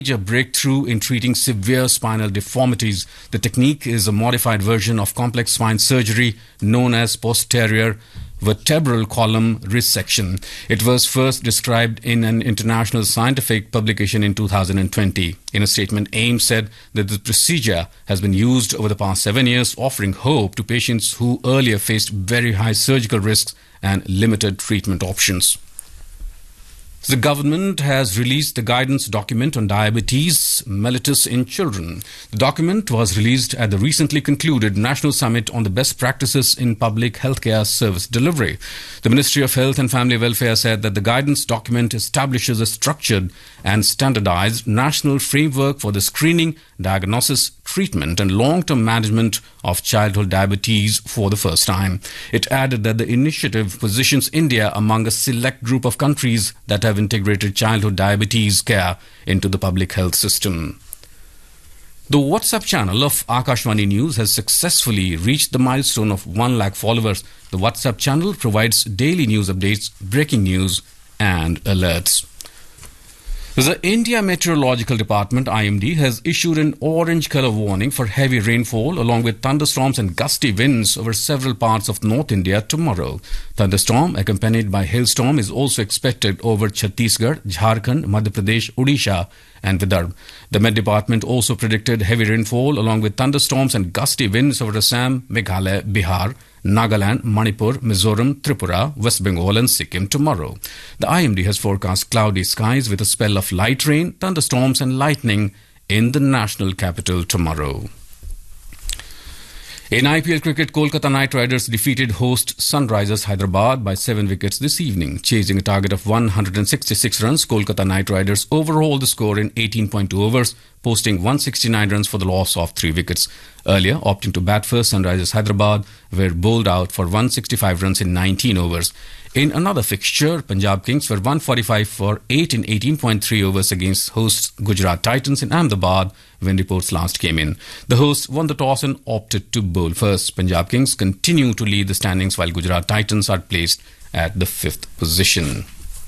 major breakthrough in treating severe spinal deformities. The technique is a modified version of complex spine surgery known as posterior vertebral column resection. It was first described in an international scientific publication in 2020. In a statement, AIM said that the procedure has been used over the past seven years, offering hope to patients who earlier faced very high surgical risks and limited treatment options. The government has released the guidance document on diabetes mellitus in children. The document was released at the recently concluded National Summit on the Best Practices in Public Healthcare Service Delivery. The Ministry of Health and Family Welfare said that the guidance document establishes a structured and standardized national framework for the screening, diagnosis, treatment, and long term management of childhood diabetes for the first time. It added that the initiative positions India among a select group of countries that have integrated childhood diabetes care into the public health system. The WhatsApp channel of Akashwani News has successfully reached the milestone of 1 lakh followers. The WhatsApp channel provides daily news updates, breaking news, and alerts. The India Meteorological Department IMD has issued an orange color warning for heavy rainfall along with thunderstorms and gusty winds over several parts of North India tomorrow. Thunderstorm accompanied by hailstorm is also expected over Chhattisgarh, Jharkhand, Madhya Pradesh, Odisha and Vidarbha. The Met Department also predicted heavy rainfall along with thunderstorms and gusty winds over Assam, Meghalaya, Bihar, Nagaland, Manipur, Mizoram, Tripura, West Bengal, and Sikkim tomorrow. The IMD has forecast cloudy skies with a spell of light rain, thunderstorms, and lightning in the national capital tomorrow. In IPL cricket, Kolkata Knight Riders defeated host Sunrisers Hyderabad by seven wickets this evening. Chasing a target of 166 runs, Kolkata Knight Riders overhauled the score in 18.2 overs, posting 169 runs for the loss of three wickets. Earlier, opting to bat first, Sunrisers Hyderabad were bowled out for 165 runs in 19 overs. In another fixture, Punjab Kings were 145 for 8 in 18.3 overs against hosts Gujarat Titans in Ahmedabad when reports last came in. The hosts won the toss and opted to bowl first. Punjab Kings continue to lead the standings while Gujarat Titans are placed at the fifth position.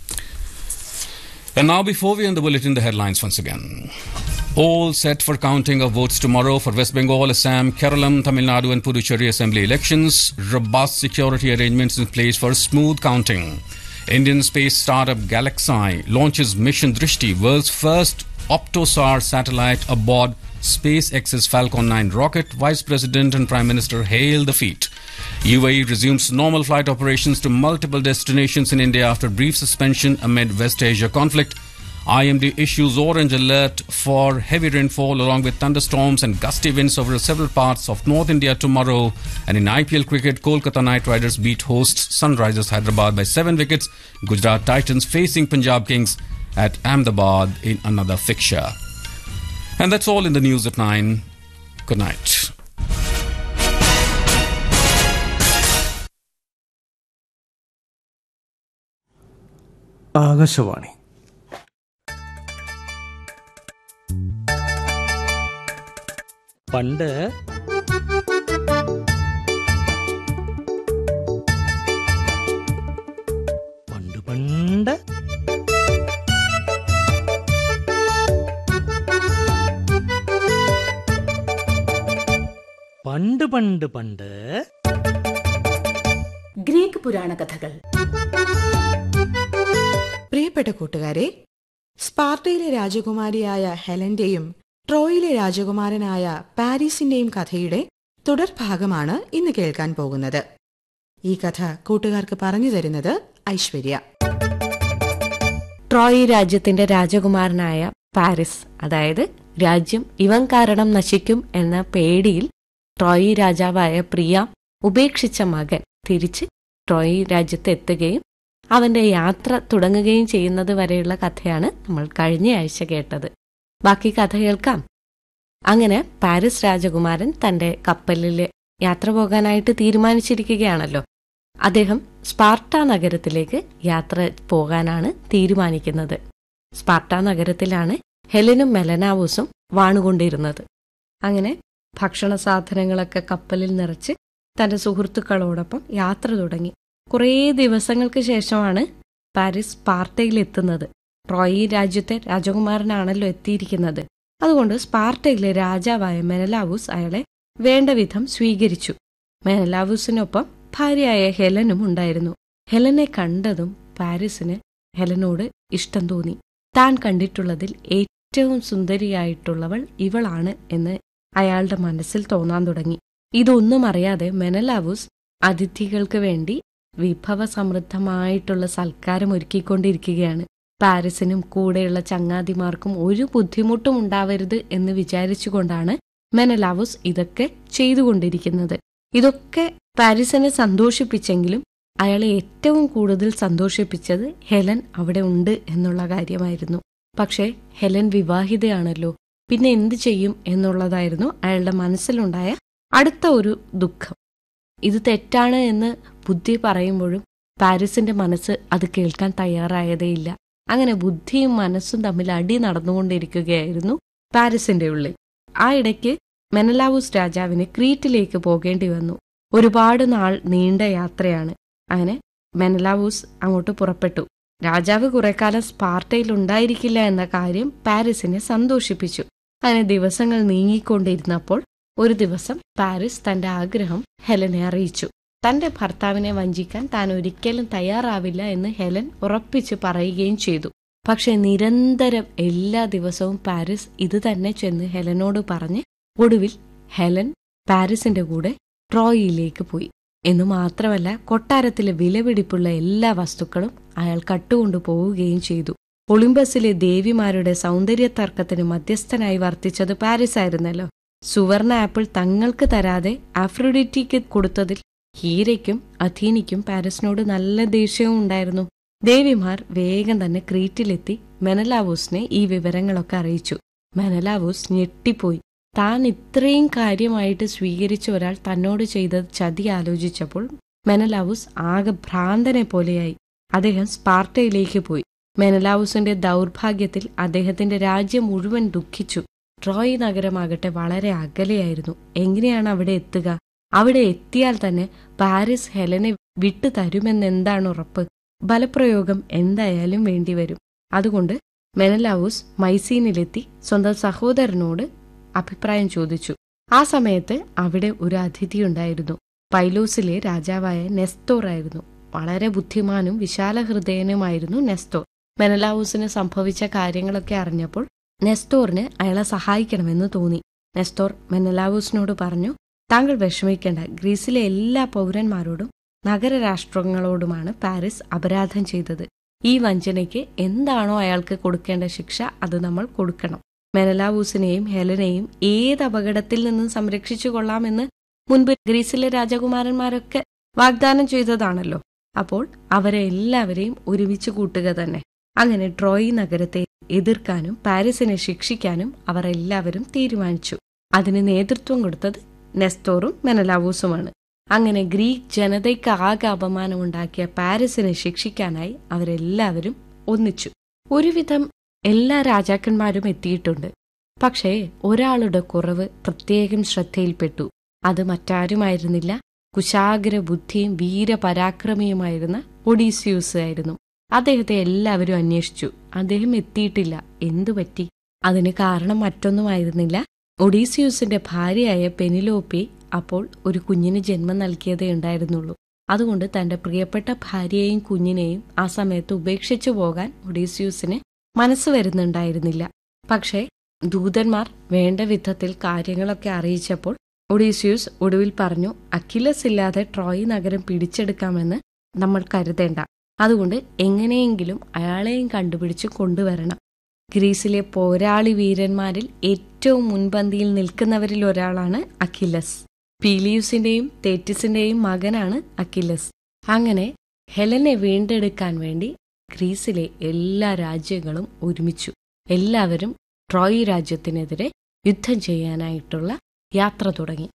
And now, before we end the bulletin, the headlines once again. All set for counting of votes tomorrow for West Bengal, Assam, Kerala, Tamil Nadu, and Puducherry assembly elections. Robust security arrangements in place for smooth counting. Indian space startup Galaxy launches Mission Drishti, world's first Optosar satellite aboard SpaceX's Falcon 9 rocket. Vice President and Prime Minister hail the feat. UAE resumes normal flight operations to multiple destinations in India after brief suspension amid West Asia conflict. IMD issues orange alert for heavy rainfall along with thunderstorms and gusty winds over several parts of North India tomorrow. And in IPL cricket, Kolkata Knight Riders beat hosts Sunrisers Hyderabad by seven wickets. Gujarat Titans facing Punjab Kings at Ahmedabad in another fixture. And that's all in the news at 9. Good night. Akashvani പണ്ട് പണ്ട് പണ്ട് പണ്ട് പണ്ട് പണ്ട് Greek പുരാണ കഥകൾ പ്രിയപ്പെട്ട കൂട്ടുകാരെ സ്പാർട്ടയിലെ രാജകുമാരിയായ ഹെലന്റെയും ട്രോയിലെ രാജകുമാരനായ പാരീസിന്റെയും കഥയുടെ തുടർഭാഗമാണ് ഇന്ന് കേൾക്കാൻ പോകുന്നത് ഈ കഥ കൂട്ടുകാർക്ക് പറഞ്ഞു തരുന്നത് ഐശ്വര്യ ട്രോയ് രാജ്യത്തിന്റെ രാജകുമാരനായ പാരിസ് അതായത് രാജ്യം ഇവൻ കാരണം നശിക്കും എന്ന പേടിയിൽ ട്രോയ് രാജാവായ പ്രിയ ഉപേക്ഷിച്ച മകൻ തിരിച്ച് ട്രോയ് രാജ്യത്ത് എത്തുകയും അവന്റെ യാത്ര തുടങ്ങുകയും ചെയ്യുന്നത് വരെയുള്ള കഥയാണ് നമ്മൾ കഴിഞ്ഞ ആഴ്ച കേട്ടത് ബാക്കി കഥ കേൾക്കാം അങ്ങനെ പാരീസ് രാജകുമാരൻ തന്റെ കപ്പലിൽ യാത്ര പോകാനായിട്ട് തീരുമാനിച്ചിരിക്കുകയാണല്ലോ അദ്ദേഹം സ്പാർട്ട നഗരത്തിലേക്ക് യാത്ര പോകാനാണ് തീരുമാനിക്കുന്നത് സ്പാർട്ട നഗരത്തിലാണ് ഹെലനും മെലനാവൂസും വാണുകൊണ്ടിരുന്നത് അങ്ങനെ ഭക്ഷണ സാധനങ്ങളൊക്കെ കപ്പലിൽ നിറച്ച് തന്റെ സുഹൃത്തുക്കളോടൊപ്പം യാത്ര തുടങ്ങി കുറേ ദിവസങ്ങൾക്ക് ശേഷമാണ് പാരീസ് സ്പാർട്ടയിൽ എത്തുന്നത് ട്രോയി രാജ്യത്തെ രാജകുമാരനാണല്ലോ എത്തിയിരിക്കുന്നത് അതുകൊണ്ട് സ്പാർട്ടയിലെ രാജാവായ മെനലാവൂസ് അയാളെ വേണ്ട വിധം സ്വീകരിച്ചു മെനലാവൂസിനൊപ്പം ഭാര്യയായ ഹെലനും ഉണ്ടായിരുന്നു ഹെലനെ കണ്ടതും പാരീസിന് ഹെലനോട് ഇഷ്ടം തോന്നി താൻ കണ്ടിട്ടുള്ളതിൽ ഏറ്റവും സുന്ദരിയായിട്ടുള്ളവൾ ഇവളാണ് എന്ന് അയാളുടെ മനസ്സിൽ തോന്നാൻ തുടങ്ങി ഇതൊന്നും അറിയാതെ മെനലാവൂസ് അതിഥികൾക്ക് വേണ്ടി വിഭവസമൃദ്ധമായിട്ടുള്ള സൽക്കാരം ഒരുക്കിക്കൊണ്ടിരിക്കുകയാണ് പാരീസിനും കൂടെയുള്ള ചങ്ങാതിമാർക്കും ഒരു ബുദ്ധിമുട്ടും ഉണ്ടാവരുത് എന്ന് വിചാരിച്ചുകൊണ്ടാണ് മെനലാവൂസ് ഇതൊക്കെ ചെയ്തുകൊണ്ടിരിക്കുന്നത് ഇതൊക്കെ പാരീസിനെ സന്തോഷിപ്പിച്ചെങ്കിലും അയാളെ ഏറ്റവും കൂടുതൽ സന്തോഷിപ്പിച്ചത് ഹെലൻ അവിടെ ഉണ്ട് എന്നുള്ള കാര്യമായിരുന്നു പക്ഷേ ഹെലൻ വിവാഹിതയാണല്ലോ പിന്നെ എന്തു ചെയ്യും എന്നുള്ളതായിരുന്നു അയാളുടെ മനസ്സിലുണ്ടായ അടുത്ത ഒരു ദുഃഖം ഇത് തെറ്റാണ് എന്ന് ബുദ്ധി പറയുമ്പോഴും പാരീസിന്റെ മനസ്സ് അത് കേൾക്കാൻ തയ്യാറായതേയില്ല അങ്ങനെ ബുദ്ധിയും മനസ്സും തമ്മിൽ അടി നടന്നുകൊണ്ടിരിക്കുകയായിരുന്നു പാരീസിന്റെ ഉള്ളിൽ ആ ഇടയ്ക്ക് മെനലാവൂസ് രാജാവിന് ക്രീറ്റിലേക്ക് പോകേണ്ടി വന്നു ഒരുപാട് നാൾ നീണ്ട യാത്രയാണ് അങ്ങനെ മെനലാവൂസ് അങ്ങോട്ട് പുറപ്പെട്ടു രാജാവ് കുറെക്കാലം സ്പാർട്ടയിൽ ഉണ്ടായിരിക്കില്ല എന്ന കാര്യം പാരീസിനെ സന്തോഷിപ്പിച്ചു അങ്ങനെ ദിവസങ്ങൾ നീങ്ങിക്കൊണ്ടിരുന്നപ്പോൾ ഒരു ദിവസം പാരീസ് തന്റെ ആഗ്രഹം ഹെലനെ അറിയിച്ചു തന്റെ ഭർത്താവിനെ വഞ്ചിക്കാൻ താൻ ഒരിക്കലും തയ്യാറാവില്ല എന്ന് ഹെലൻ ഉറപ്പിച്ച് പറയുകയും ചെയ്തു പക്ഷെ നിരന്തരം എല്ലാ ദിവസവും പാരീസ് ഇത് തന്നെ ചെന്ന് ഹെലനോട് പറഞ്ഞ് ഒടുവിൽ ഹെലൻ പാരീസിന്റെ കൂടെ ട്രോയിയിലേക്ക് പോയി എന്നു മാത്രമല്ല കൊട്ടാരത്തിലെ വിലപിടിപ്പുള്ള എല്ലാ വസ്തുക്കളും അയാൾ കട്ടുകൊണ്ടു പോവുകയും ചെയ്തു ഒളിമ്പസിലെ ദേവിമാരുടെ സൗന്ദര്യ തർക്കത്തിന് മധ്യസ്ഥനായി വർത്തിച്ചത് പാരീസ് ആയിരുന്നല്ലോ സുവർണ ആപ്പിൾ തങ്ങൾക്ക് തരാതെ ആഫ്രോഡിറ്റിക്ക് കൊടുത്തതിൽ ഹീരയ്ക്കും അഥീനിക്കും പാരീസിനോട് നല്ല ദേഷ്യവും ഉണ്ടായിരുന്നു ദേവിമാർ വേഗം തന്നെ ക്രീറ്റിലെത്തി മെനലാവൂസിനെ ഈ വിവരങ്ങളൊക്കെ അറിയിച്ചു മെനലാവൂസ് ഞെട്ടിപ്പോയി താൻ ഇത്രയും കാര്യമായിട്ട് സ്വീകരിച്ച ഒരാൾ തന്നോട് ചെയ്ത ചതി ആലോചിച്ചപ്പോൾ മെനലാവൂസ് ആകെ ഭ്രാന്തനെ പോലെയായി അദ്ദേഹം സ്പാർട്ടയിലേക്ക് പോയി മെനലാവൂസിന്റെ ദൗർഭാഗ്യത്തിൽ അദ്ദേഹത്തിന്റെ രാജ്യം മുഴുവൻ ദുഃഖിച്ചു ട്രോയ് നഗരമാകട്ടെ വളരെ അകലെയായിരുന്നു എങ്ങനെയാണ് അവിടെ എത്തുക അവിടെ എത്തിയാൽ തന്നെ പാരീസ് ഹെലനെ വിട്ടു തരുമെന്നെന്താണ് ഉറപ്പ് ബലപ്രയോഗം എന്തായാലും വേണ്ടിവരും അതുകൊണ്ട് മെനലാവൂസ് മൈസീനിലെത്തി സ്വന്തം സഹോദരനോട് അഭിപ്രായം ചോദിച്ചു ആ സമയത്ത് അവിടെ ഒരു അതിഥിയുണ്ടായിരുന്നു പൈലോസിലെ രാജാവായ നെസ്തോർ ആയിരുന്നു വളരെ ബുദ്ധിമാനും വിശാല ഹൃദയനുമായിരുന്നു നെസ്തോർ മെനലാവൂസിന് സംഭവിച്ച കാര്യങ്ങളൊക്കെ അറിഞ്ഞപ്പോൾ നെസ്തോറിന് അയാളെ സഹായിക്കണമെന്ന് തോന്നി നെസ്തോർ മെനലാവൂസിനോട് പറഞ്ഞു താങ്കൾ വിഷമിക്കേണ്ട ഗ്രീസിലെ എല്ലാ പൗരന്മാരോടും നഗരരാഷ്ട്രങ്ങളോടുമാണ് പാരീസ് അപരാധം ചെയ്തത് ഈ വഞ്ചനയ്ക്ക് എന്താണോ അയാൾക്ക് കൊടുക്കേണ്ട ശിക്ഷ അത് നമ്മൾ കൊടുക്കണം മെനലാവൂസിനെയും ഹെലനെയും ഏത് അപകടത്തിൽ നിന്നും സംരക്ഷിച്ചു കൊള്ളാമെന്ന് മുൻപ് ഗ്രീസിലെ രാജകുമാരന്മാരൊക്കെ വാഗ്ദാനം ചെയ്തതാണല്ലോ അപ്പോൾ അവരെ എല്ലാവരെയും ഒരുമിച്ച് കൂട്ടുക തന്നെ അങ്ങനെ ട്രോയ് നഗരത്തെ എതിർക്കാനും പാരീസിനെ ശിക്ഷിക്കാനും അവർ എല്ലാവരും തീരുമാനിച്ചു അതിന് നേതൃത്വം കൊടുത്തത് നെസ്തോറും മെനലാവൂസുമാണ് അങ്ങനെ ഗ്രീക്ക് ജനതയ്ക്ക് ആകെ അപമാനമുണ്ടാക്കിയ പാരീസിനെ ശിക്ഷിക്കാനായി അവരെല്ലാവരും ഒന്നിച്ചു ഒരുവിധം എല്ലാ രാജാക്കന്മാരും എത്തിയിട്ടുണ്ട് പക്ഷേ ഒരാളുടെ കുറവ് പ്രത്യേകം ശ്രദ്ധയിൽപ്പെട്ടു അത് മറ്റാരുമായിരുന്നില്ല കുശാഗ്ര ബുദ്ധിയും വീരപരാക്രമിയുമായിരുന്ന ഒഡീസിയൂസ് ആയിരുന്നു അദ്ദേഹത്തെ എല്ലാവരും അന്വേഷിച്ചു അദ്ദേഹം എത്തിയിട്ടില്ല എന്തു പറ്റി അതിന് കാരണം മറ്റൊന്നുമായിരുന്നില്ല ഒഡീസിയൂസിന്റെ ഭാര്യയായ പെനിലോപ്പി അപ്പോൾ ഒരു കുഞ്ഞിന് ജന്മം നൽകിയതേ ഉണ്ടായിരുന്നുള്ളൂ അതുകൊണ്ട് തന്റെ പ്രിയപ്പെട്ട ഭാര്യയെയും കുഞ്ഞിനെയും ആ സമയത്ത് ഉപേക്ഷിച്ചു പോകാൻ ഒഡീസിയൂസിന് മനസ്സ് വരുന്നുണ്ടായിരുന്നില്ല പക്ഷേ ദൂതന്മാർ വേണ്ട വിധത്തിൽ കാര്യങ്ങളൊക്കെ അറിയിച്ചപ്പോൾ ഒഡീസിയൂസ് ഒടുവിൽ പറഞ്ഞു അഖിലസ് ഇല്ലാതെ ട്രോയ് നഗരം പിടിച്ചെടുക്കാമെന്ന് നമ്മൾ കരുതേണ്ട അതുകൊണ്ട് എങ്ങനെയെങ്കിലും അയാളെയും കണ്ടുപിടിച്ച് കൊണ്ടുവരണം ഗ്രീസിലെ പോരാളി വീരന്മാരിൽ ഏറ്റവും മുൻപന്തിയിൽ നിൽക്കുന്നവരിൽ ഒരാളാണ് അഖിലസ് പീലിയൂസിന്റെയും തേറ്റിസിന്റെയും മകനാണ് അഖിലസ് അങ്ങനെ ഹെലനെ വീണ്ടെടുക്കാൻ വേണ്ടി ഗ്രീസിലെ എല്ലാ രാജ്യങ്ങളും ഒരുമിച്ചു എല്ലാവരും ട്രോയ് രാജ്യത്തിനെതിരെ യുദ്ധം ചെയ്യാനായിട്ടുള്ള യാത്ര തുടങ്ങി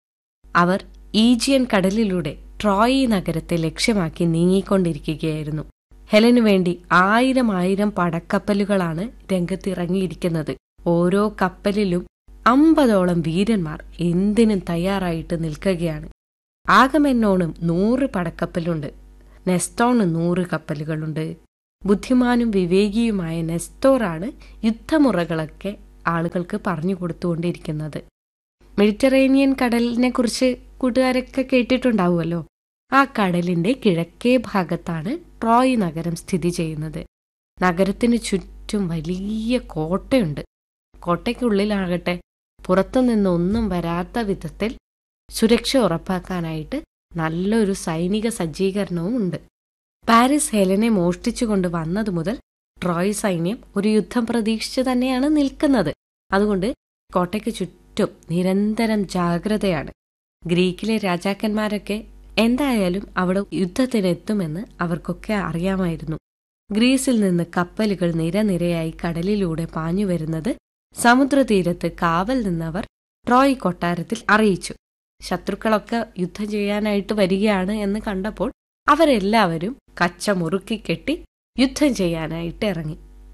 അവർ ഈജിയൻ കടലിലൂടെ ട്രോയ് നഗരത്തെ ലക്ഷ്യമാക്കി നീങ്ങിക്കൊണ്ടിരിക്കുകയായിരുന്നു ഹെലനു വേണ്ടി ആയിരം ആയിരം പടക്കപ്പലുകളാണ് രംഗത്തിറങ്ങിയിരിക്കുന്നത് ഓരോ കപ്പലിലും അമ്പതോളം വീരന്മാർ എന്തിനും തയ്യാറായിട്ട് നിൽക്കുകയാണ് ആഗമെന്നോണും നൂറ് പടക്കപ്പലുണ്ട് നെസ്റ്റോണ് നൂറ് കപ്പലുകളുണ്ട് ബുദ്ധിമാനും വിവേകിയുമായ നെസ്തോറാണ് യുദ്ധമുറകളൊക്കെ ആളുകൾക്ക് പറഞ്ഞു കൊടുത്തുകൊണ്ടിരിക്കുന്നത് മെഡിറ്ററേനിയൻ കടലിനെ കുറിച്ച് കൂട്ടുകാരൊക്കെ കേട്ടിട്ടുണ്ടാവുമല്ലോ ആ കടലിന്റെ കിഴക്കേ ഭാഗത്താണ് ട്രോയ് നഗരം സ്ഥിതി ചെയ്യുന്നത് നഗരത്തിന് ചുറ്റും വലിയ കോട്ടയുണ്ട് കോട്ടയ്ക്കുള്ളിലാകട്ടെ പുറത്തുനിന്ന് ഒന്നും വരാത്ത വിധത്തിൽ സുരക്ഷ ഉറപ്പാക്കാനായിട്ട് നല്ലൊരു സൈനിക സജ്ജീകരണവും ഉണ്ട് പാരീസ് ഹെലനെ മോഷ്ടിച്ചുകൊണ്ട് വന്നതു മുതൽ ട്രോയ് സൈന്യം ഒരു യുദ്ധം പ്രതീക്ഷിച്ചു തന്നെയാണ് നിൽക്കുന്നത് അതുകൊണ്ട് കോട്ടയ്ക്ക് ചുറ്റും നിരന്തരം ജാഗ്രതയാണ് ഗ്രീക്കിലെ രാജാക്കന്മാരൊക്കെ എന്തായാലും അവിടെ യുദ്ധത്തിനെത്തുമെന്ന് അവർക്കൊക്കെ അറിയാമായിരുന്നു ഗ്രീസിൽ നിന്ന് കപ്പലുകൾ നിരനിരയായി കടലിലൂടെ പാഞ്ഞു വരുന്നത് സമുദ്രതീരത്ത് കാവൽ നിന്നവർ ട്രോയ് കൊട്ടാരത്തിൽ അറിയിച്ചു ശത്രുക്കളൊക്കെ യുദ്ധം ചെയ്യാനായിട്ട് വരികയാണ് എന്ന് കണ്ടപ്പോൾ അവരെല്ലാവരും കച്ച മുറുക്കി കെട്ടി യുദ്ധം ചെയ്യാനായിട്ട് ഇറങ്ങി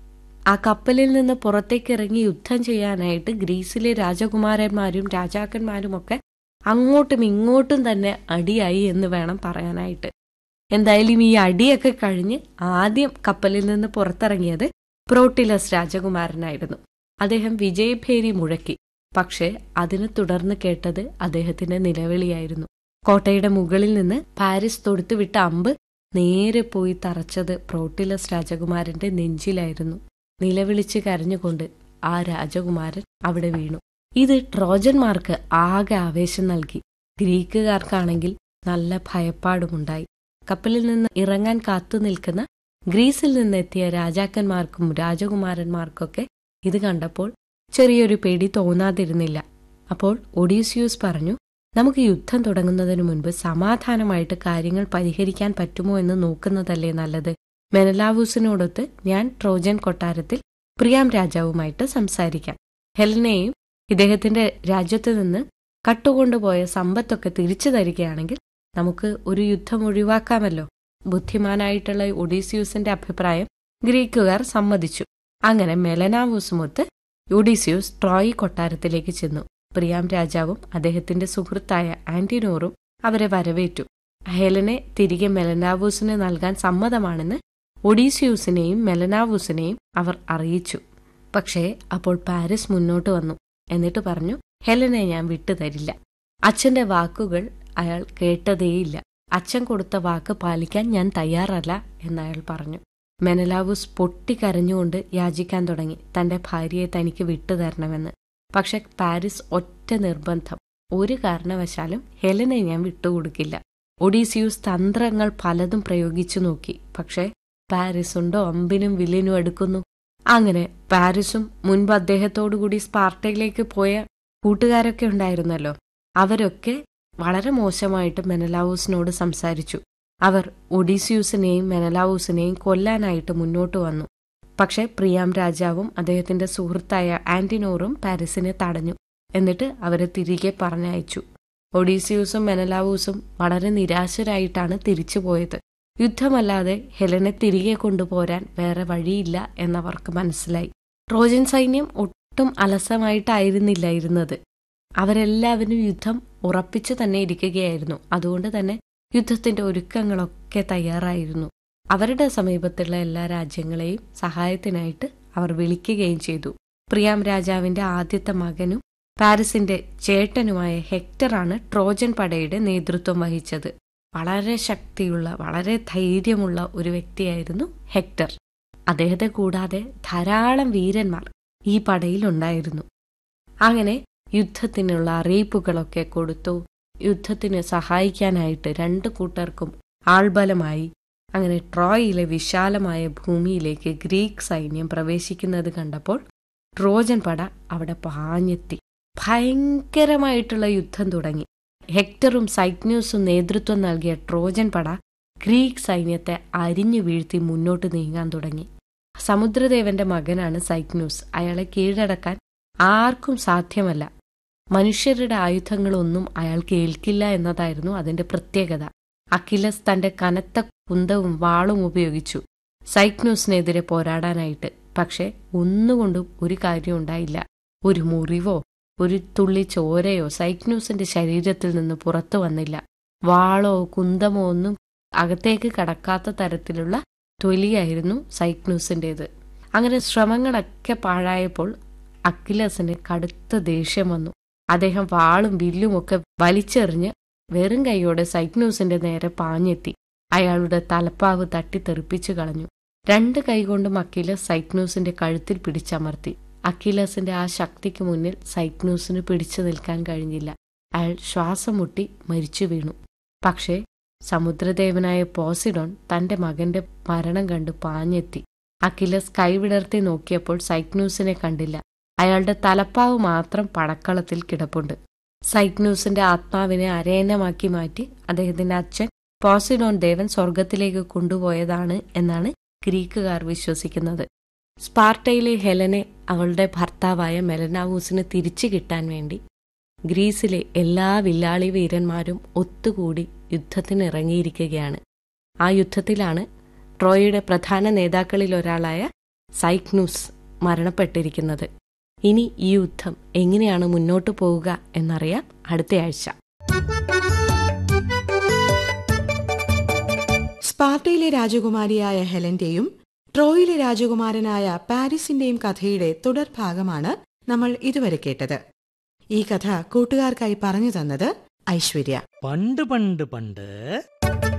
ആ കപ്പലിൽ നിന്ന് പുറത്തേക്ക് ഇറങ്ങി യുദ്ധം ചെയ്യാനായിട്ട് ഗ്രീസിലെ രാജകുമാരന്മാരും രാജാക്കന്മാരുമൊക്കെ അങ്ങോട്ടും ഇങ്ങോട്ടും തന്നെ അടിയായി എന്ന് വേണം പറയാനായിട്ട് എന്തായാലും ഈ അടിയൊക്കെ കഴിഞ്ഞ് ആദ്യം കപ്പലിൽ നിന്ന് പുറത്തിറങ്ങിയത് പ്രോട്ടിലസ് രാജകുമാരനായിരുന്നു അദ്ദേഹം വിജയഭേരി മുഴക്കി പക്ഷേ അതിനെ തുടർന്ന് കേട്ടത് അദ്ദേഹത്തിന്റെ നിലവിളിയായിരുന്നു കോട്ടയുടെ മുകളിൽ നിന്ന് പാരീസ് തൊടുത്തുവിട്ട അമ്പ് നേരെ പോയി തറച്ചത് പ്രോട്ടിലസ് രാജകുമാരന്റെ നെഞ്ചിലായിരുന്നു നിലവിളിച്ച് കരഞ്ഞുകൊണ്ട് ആ രാജകുമാരൻ അവിടെ വീണു ഇത് ട്രോജന്മാർക്ക് ആകെ ആവേശം നൽകി ഗ്രീക്കുകാർക്കാണെങ്കിൽ നല്ല ഭയപ്പാടുമുണ്ടായി കപ്പലിൽ നിന്ന് ഇറങ്ങാൻ കാത്തു നിൽക്കുന്ന ഗ്രീസിൽ നിന്നെത്തിയ രാജാക്കന്മാർക്കും രാജകുമാരന്മാർക്കൊക്കെ ഇത് കണ്ടപ്പോൾ ചെറിയൊരു പേടി തോന്നാതിരുന്നില്ല അപ്പോൾ ഒഡീസിയൂസ് പറഞ്ഞു നമുക്ക് യുദ്ധം തുടങ്ങുന്നതിന് മുൻപ് സമാധാനമായിട്ട് കാര്യങ്ങൾ പരിഹരിക്കാൻ പറ്റുമോ എന്ന് നോക്കുന്നതല്ലേ നല്ലത് മെനലാവൂസിനോടൊത്ത് ഞാൻ ട്രോജൻ കൊട്ടാരത്തിൽ പ്രിയാം രാജാവുമായിട്ട് സംസാരിക്കാം ഹെലനെയും ഇദ്ദേഹത്തിന്റെ രാജ്യത്ത് നിന്ന് കട്ടുകൊണ്ടുപോയ സമ്പത്തൊക്കെ തിരിച്ചു തരികയാണെങ്കിൽ നമുക്ക് ഒരു യുദ്ധം ഒഴിവാക്കാമല്ലോ ബുദ്ധിമാനായിട്ടുള്ള ഒഡീസിയൂസിന്റെ അഭിപ്രായം ഗ്രീക്കുകാർ സമ്മതിച്ചു അങ്ങനെ മെലനാവൂസുമൊത്ത് ഒഡീസിയൂസ് ട്രോയ് കൊട്ടാരത്തിലേക്ക് ചെന്നു പ്രിയാം രാജാവും അദ്ദേഹത്തിന്റെ സുഹൃത്തായ ആന്റിനോറും അവരെ വരവേറ്റു ഹെലനെ തിരികെ മെലനാവൂസിന് നൽകാൻ സമ്മതമാണെന്ന് ഒഡീസിയൂസിനെയും മെലനാവൂസിനെയും അവർ അറിയിച്ചു പക്ഷേ അപ്പോൾ പാരീസ് മുന്നോട്ട് വന്നു എന്നിട്ട് പറഞ്ഞു ഹെലനെ ഞാൻ വിട്ടുതരില്ല അച്ഛന്റെ വാക്കുകൾ അയാൾ കേട്ടതേയില്ല അച്ഛൻ കൊടുത്ത വാക്ക് പാലിക്കാൻ ഞാൻ തയ്യാറല്ല എന്നയാൾ പറഞ്ഞു മെനലാവൂസ് പൊട്ടിക്കരഞ്ഞുകൊണ്ട് യാചിക്കാൻ തുടങ്ങി തന്റെ ഭാര്യയെ തനിക്ക് വിട്ടുതരണമെന്ന് പക്ഷെ പാരീസ് ഒറ്റ നിർബന്ധം ഒരു കാരണവശാലും ഹെലനെ ഞാൻ വിട്ടുകൊടുക്കില്ല ഒഡീസിയൂസ് തന്ത്രങ്ങൾ പലതും പ്രയോഗിച്ചു നോക്കി പക്ഷേ പാരീസ് ഉണ്ടോ അമ്പിനും വില്ലിനും എടുക്കുന്നു അങ്ങനെ പാരീസും മുൻപ് അദ്ദേഹത്തോടുകൂടി സ്പാർട്ടയിലേക്ക് പോയ കൂട്ടുകാരൊക്കെ ഉണ്ടായിരുന്നല്ലോ അവരൊക്കെ വളരെ മോശമായിട്ട് മെനലാവൂസിനോട് സംസാരിച്ചു അവർ ഒഡീസിയൂസിനെയും മെനലാവൂസിനെയും കൊല്ലാനായിട്ട് മുന്നോട്ട് വന്നു പക്ഷെ പ്രിയാം രാജാവും അദ്ദേഹത്തിന്റെ സുഹൃത്തായ ആന്റിനോറും പാരീസിനെ തടഞ്ഞു എന്നിട്ട് അവരെ തിരികെ പറഞ്ഞയച്ചു ഒഡീസിയൂസും മെനലാവൂസും വളരെ നിരാശരായിട്ടാണ് തിരിച്ചുപോയത് യുദ്ധമല്ലാതെ ഹെലനെ തിരികെ കൊണ്ടുപോരാൻ വേറെ വഴിയില്ല എന്നവർക്ക് മനസ്സിലായി ട്രോജൻ സൈന്യം ഒട്ടും അലസമായിട്ടായിരുന്നില്ല ഇരുന്നത് അവരെല്ലാവരും യുദ്ധം ഉറപ്പിച്ചു തന്നെ ഇരിക്കുകയായിരുന്നു അതുകൊണ്ട് തന്നെ യുദ്ധത്തിന്റെ ഒരുക്കങ്ങളൊക്കെ തയ്യാറായിരുന്നു അവരുടെ സമീപത്തുള്ള എല്ലാ രാജ്യങ്ങളെയും സഹായത്തിനായിട്ട് അവർ വിളിക്കുകയും ചെയ്തു പ്രിയാം രാജാവിന്റെ ആദ്യത്തെ മകനും പാരീസിന്റെ ചേട്ടനുമായ ഹെക്ടറാണ് ട്രോജൻ പടയുടെ നേതൃത്വം വഹിച്ചത് വളരെ ശക്തിയുള്ള വളരെ ധൈര്യമുള്ള ഒരു വ്യക്തിയായിരുന്നു ഹെക്ടർ അദ്ദേഹത്തെ കൂടാതെ ധാരാളം വീരന്മാർ ഈ പടയിലുണ്ടായിരുന്നു അങ്ങനെ യുദ്ധത്തിനുള്ള അറിയിപ്പുകളൊക്കെ കൊടുത്തു യുദ്ധത്തിന് സഹായിക്കാനായിട്ട് രണ്ടു കൂട്ടർക്കും ആൾബലമായി അങ്ങനെ ട്രോയിലെ വിശാലമായ ഭൂമിയിലേക്ക് ഗ്രീക്ക് സൈന്യം പ്രവേശിക്കുന്നത് കണ്ടപ്പോൾ ട്രോജൻ പട അവിടെ പാഞ്ഞെത്തി ഭയങ്കരമായിട്ടുള്ള യുദ്ധം തുടങ്ങി ഹെക്ടറും സൈക്ന്യൂസും നേതൃത്വം നൽകിയ ട്രോജൻ പട ഗ്രീക്ക് സൈന്യത്തെ അരിഞ്ഞു വീഴ്ത്തി മുന്നോട്ട് നീങ്ങാൻ തുടങ്ങി സമുദ്രദേവന്റെ മകനാണ് സൈക്ന്യൂസ് അയാളെ കീഴടക്കാൻ ആർക്കും സാധ്യമല്ല മനുഷ്യരുടെ ആയുധങ്ങളൊന്നും അയാൾക്ക് ഏൽക്കില്ല എന്നതായിരുന്നു അതിന്റെ പ്രത്യേകത അഖിലസ് തന്റെ കനത്ത കുന്തവും വാളും ഉപയോഗിച്ചു സൈക്നൂസിനെതിരെ പോരാടാനായിട്ട് പക്ഷെ ഒന്നുകൊണ്ടും ഒരു കാര്യം ഉണ്ടായില്ല ഒരു മുറിവോ ഒരു തുള്ളി ചോരയോ സൈക്നൂസിന്റെ ശരീരത്തിൽ നിന്ന് പുറത്തു വന്നില്ല വാളോ കുന്തമോ ഒന്നും അകത്തേക്ക് കടക്കാത്ത തരത്തിലുള്ള തൊലിയായിരുന്നു സൈക്നൂസിൻ്റെത് അങ്ങനെ ശ്രമങ്ങളൊക്കെ പാഴായപ്പോൾ അക്കിലസിന് കടുത്ത ദേഷ്യം വന്നു അദ്ദേഹം വാളും വില്ലും ഒക്കെ വലിച്ചെറിഞ്ഞ് വെറും കൈയോടെ സൈക്നൂസിന്റെ നേരെ പാഞ്ഞെത്തി അയാളുടെ തലപ്പാവ് തട്ടിത്തെറിപ്പിച്ചു കളഞ്ഞു രണ്ട് കൈകൊണ്ടും അക്കിലസ് സൈക്നൂസിന്റെ കഴുത്തിൽ പിടിച്ചമർത്തി അക്കിലസിന്റെ ആ ശക്തിക്ക് മുന്നിൽ സൈക്നൂസിന് പിടിച്ചു നിൽക്കാൻ കഴിഞ്ഞില്ല അയാൾ ശ്വാസം മുട്ടി മരിച്ചു വീണു പക്ഷേ സമുദ്രദേവനായ പോസിഡോൺ തന്റെ മകന്റെ മരണം കണ്ട് പാഞ്ഞെത്തി അക്കിലസ് കൈവിടർത്തി നോക്കിയപ്പോൾ സൈക്നൂസിനെ കണ്ടില്ല അയാളുടെ തലപ്പാവ് മാത്രം പടക്കളത്തിൽ കിടപ്പുണ്ട് സൈക്നൂസിന്റെ ആത്മാവിനെ അരയന്നമാക്കി മാറ്റി അദ്ദേഹത്തിന്റെ അച്ഛൻ പോസിഡോൺ ദേവൻ സ്വർഗത്തിലേക്ക് കൊണ്ടുപോയതാണ് എന്നാണ് ഗ്രീക്കുകാർ വിശ്വസിക്കുന്നത് സ്പാർട്ടയിലെ ഹെലനെ അവളുടെ ഭർത്താവായ മെലനാവൂസിന് തിരിച്ചു കിട്ടാൻ വേണ്ടി ഗ്രീസിലെ എല്ലാ വില്ലാളി വീരന്മാരും ഒത്തുകൂടി യുദ്ധത്തിനിറങ്ങിയിരിക്കുകയാണ് ആ യുദ്ധത്തിലാണ് ട്രോയയുടെ പ്രധാന നേതാക്കളിൽ ഒരാളായ സൈക്നൂസ് മരണപ്പെട്ടിരിക്കുന്നത് ഇനി ഈ യുദ്ധം എങ്ങനെയാണ് മുന്നോട്ടു പോവുക എന്നറിയാം അടുത്തയാഴ്ച സ്പാർട്ടയിലെ രാജകുമാരിയായ ഹെലന്റെയും ട്രോയിലെ രാജകുമാരനായ പാരീസിന്റെയും കഥയുടെ തുടർഭാഗമാണ് നമ്മൾ ഇതുവരെ കേട്ടത് ഈ കഥ കൂട്ടുകാർക്കായി പറഞ്ഞു തന്നത് ഐശ്വര്യ പണ്ട് പണ്ട് പണ്ട്